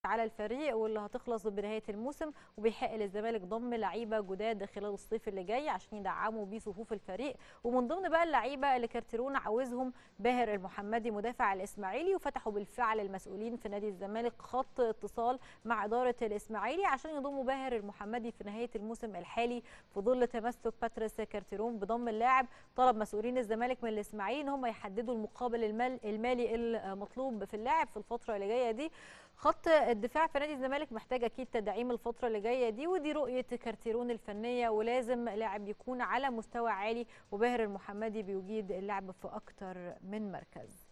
على الفريق واللي هتخلص بنهايه الموسم وبيحق للزمالك ضم لعيبه جداد خلال الصيف اللي جاي عشان يدعموا بيه صفوف الفريق ومن ضمن بقى اللعيبه اللي كارتيرون عاوزهم باهر المحمدي مدافع الاسماعيلي وفتحوا بالفعل المسؤولين في نادي الزمالك خط اتصال مع اداره الاسماعيلي عشان يضموا باهر المحمدي في نهايه الموسم الحالي في ظل تمسك باتريس كارتيرون بضم اللاعب طلب مسؤولين الزمالك من الاسماعيلي ان هم يحددوا المقابل المالي المطلوب في اللاعب في الفتره اللي جايه دي خط الدفاع في نادي الزمالك محتاج اكيد تدعيم الفتره اللي جايه دي ودي رؤيه كارتيرون الفنيه ولازم لاعب يكون على مستوى عالي وباهر المحمدي بيجيد اللعب في اكتر من مركز